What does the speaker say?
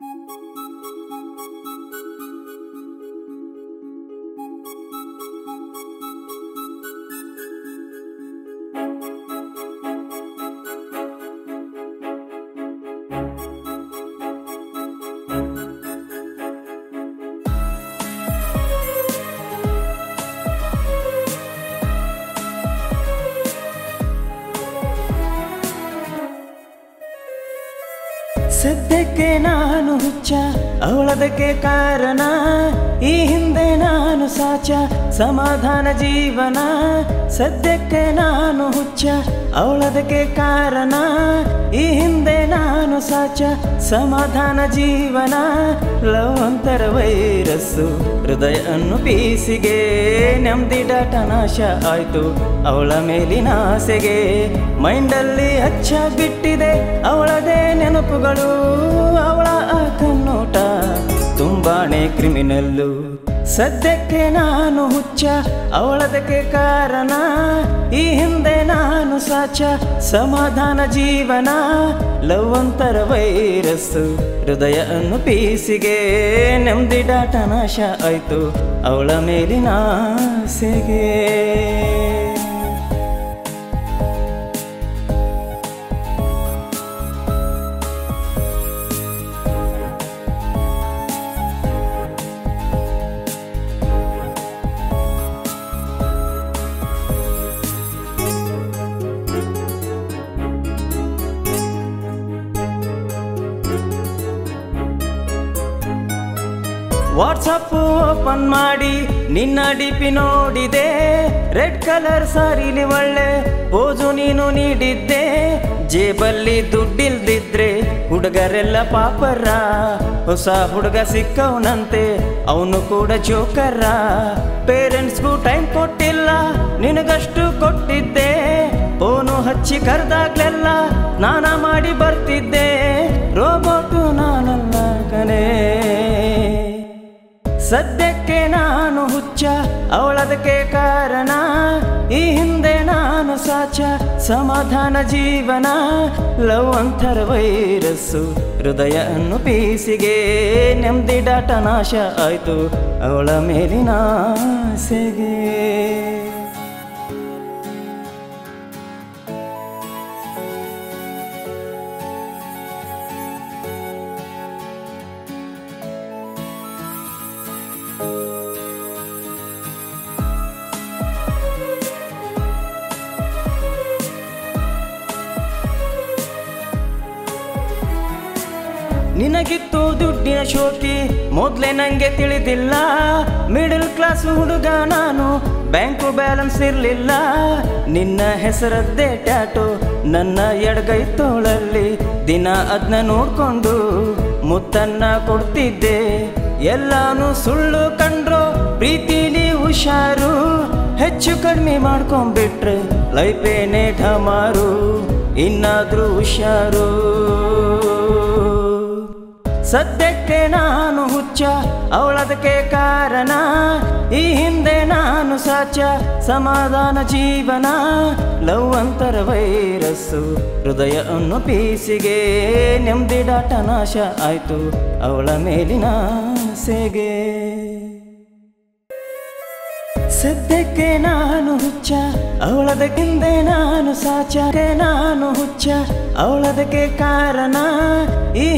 ಸದ್ಯಕ್ಕೆ ನಾನು ಹುಚ್ಚ ಅವಳದಕ್ಕೆ ಕಾರಣ ಈ ಹಿಂದೆ ನಾನು ಸಾಚ ಸಮಾಧಾನ ಜೀವನ ಸದ್ಯಕ್ಕೆ ನಾನು ಹುಚ್ಚ ಅವಳದಕ್ಕೆ ಕಾರಣ ಈ ಹಿಂದೆ ನಾನು ಸಾಚ ಸಮಾಧಾನ ಜೀವನ ಲವ್ ಅಂತರ ವೈರಸ್ಸು ಹೃದಯ ಅನ್ನು ಪೀಸಿಗೆ ನೆಮ್ಮದಿ ಡಾಟ ನಾಶ ಆಯ್ತು ಅವಳ ಮೇಲಿನ ಆಸೆಗೆ ಮೈಂಡಲ್ಲಿ ಹಚ್ಚ ಬಿಟ್ಟಿದೆ ಅವಳದೇ ನೆನಪುಗಳು ಅವಳ ಆ ಕಣ್ಣೋಟ ತುಂಬಾನೇ ಕ್ರಿಮಿನಲ್ಲು ಸದ್ಯಕ್ಕೆ ನಾನು ಹುಚ್ಚ ಅವಳದಕ್ಕೆ ಕಾರಣ ಈ ಹಿಂದೆ ನಾನು ಸಾಚ ಸಮಾಧಾನ ಜೀವನ ಲವ್ ಅಂತರ ವೈರಸ್ಸು ಹೃದಯ ಅನ್ನು ಪೀಸಿಗೆ ನೆಮ್ಮದಿ ಡಾಟ ನಾಶ ಆಯ್ತು ಅವಳ ಮೇಲಿನ ಆಸೆಗೆ ವಾಟ್ಸಪ್ ಓಪನ್ ಮಾಡಿ ನಿನ್ನ ಡಿಪಿ ನೋಡಿದೆ ರೆಡ್ ಕಲರ್ ಸಾರಿಲಿ ಒಳ್ಳೆ ಪೋಜು ನೀನು ನೀಡಿದ್ದೆ ಜೇಬಲ್ಲಿ ದುಡ್ಡಿಲ್ದಿದ್ರೆ ಹುಡುಗರೆಲ್ಲ ಪಾಪರ ಹೊಸ ಹುಡುಗ ಸಿಕ್ಕವನಂತೆ ಅವನು ಕೂಡ ಜೋಕರ ಪೇರೆಂಟ್ಸ್ಗೂ ಟೈಮ್ ಕೊಟ್ಟಿಲ್ಲ ನಿನಗಷ್ಟು ಕೊಟ್ಟಿದ್ದೆ ಫೋನು ಹಚ್ಚಿ ಕರೆದಾಗ್ಲೆಲ್ಲ ಸ್ನಾನ ಮಾಡಿ ಬರ್ತಿದ್ದೆ ರೋಬೋಟು ನಾನಲ್ಲ ಕನೇ ಸದ್ಯಕ್ಕೆ ನಾನು ಹುಚ್ಚ ಅವಳದಕ್ಕೆ ಕಾರಣ ಈ ಹಿಂದೆ ನಾನು ಸಾಚ ಸಮಾಧಾನ ಜೀವನ ಲವ್ ಅಂತರ ವೈರಸ್ಸು ಹೃದಯ ಅನ್ನು ಪೀಸಿಗೆ ನೆಮ್ಮದಿ ಡಾಟ ನಾಶ ಆಯ್ತು ಅವಳ ಮೇಲಿನ ಆಸೆಗೆ ನಿನಗಿತ್ತು ದುಡ್ಡಿನ ಶೋಕಿ ಮೊದ್ಲೇ ನಂಗೆ ತಿಳಿದಿಲ್ಲ ಮಿಡಲ್ ಕ್ಲಾಸ್ ಹುಡುಗ ನಾನು ಬ್ಯಾಂಕು ಬ್ಯಾಲೆನ್ಸ್ ಇರ್ಲಿಲ್ಲ ನಿನ್ನ ಹೆಸರದ್ದೇ ಟ್ಯಾಟು ನನ್ನ ಎಡಗೈ ತೋಳಲ್ಲಿ ದಿನ ಅದನ್ನ ನೋಡ್ಕೊಂಡು ಮುತ್ತನ್ನ ಕೊಡ್ತಿದ್ದೆ ಎಲ್ಲಾನು ಸುಳ್ಳು ಕಂಡ್ರು ಪ್ರೀತಿಲಿ ಹುಷಾರು ಹೆಚ್ಚು ಕಡಿಮೆ ಮಾಡ್ಕೊಂಡ್ಬಿಟ್ರೆ ಲೈಫೇನೆ ಢಮಾರು ಇನ್ನಾದ್ರೂ ಹುಷಾರು ಸದ್ಯಕ್ಕೆ ನಾನು ಹುಚ್ಚ ಅವಳದಕ್ಕೆ ಕಾರಣ ಈ ಹಿಂದೆ ನಾನು ಸಾಚ ಸಮಾಧಾನ ಜೀವನ ಲವ್ ಅಂತರ ವೈರಸ್ಸು ಹೃದಯ ಅನ್ನು ಪೀಸಿಗೆ ನೆಮ್ಮದಿ ಡಾಟ ನಾಶ ಆಯ್ತು ಅವಳ ಮೇಲಿನ ಆಸೆಗೆ ಸದ್ಯಕ್ಕೆ ನಾನು ಹುಚ್ಚ ಅವಳದಕ್ಕಿಂದೆ ನಾನು ಸಾಚ ನಾನು ಹುಚ್ಚ ಅವಳದಕ್ಕೆ ಕಾರಣ ಈ